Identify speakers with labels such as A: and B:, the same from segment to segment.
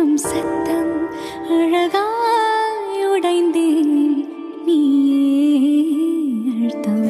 A: தட்டும் சத்தம் அழகாய் உடைந்தேன் நீயே அழுத்தம்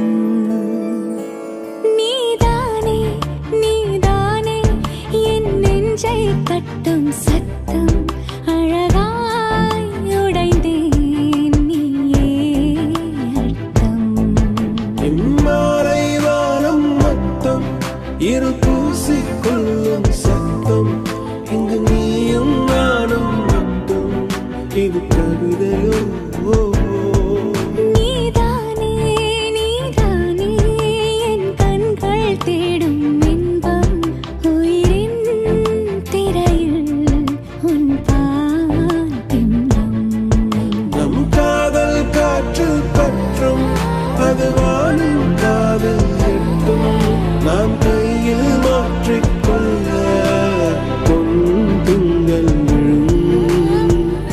A: நீதானே நீதானே என் நெஞ்சை தட்டும் சத்தம் அழகாய் உடைந்தேன் நீயே அழுத்தம்
B: இம்மாலை வானம் மொத்தம் இரு பூசிக்கொள்ளும் சத்தம் இங்கு நீயும் நானும் மட்டும் இது கவிதையோ ஓ, ஓ.
A: நீதானே நீதானே என் கண்கள் தேடும் இன்பம் உயிரின் திரையில் உன் பாத்திம்பம்
B: நம் காதல் காற்றில் பற்றும் அது வானும் காதல் எட்டும் நாம் கையில் மாற்றிக்கொள்ள பொன் திங்கள் விழும்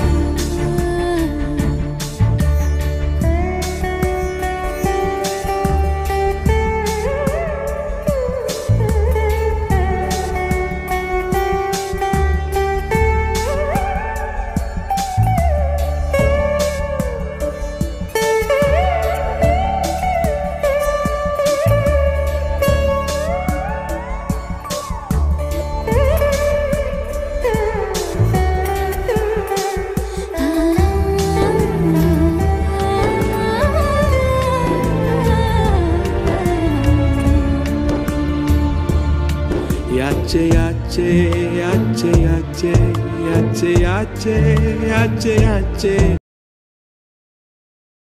B: Yache, yache, yache, yache, yache, yache, yache, yache.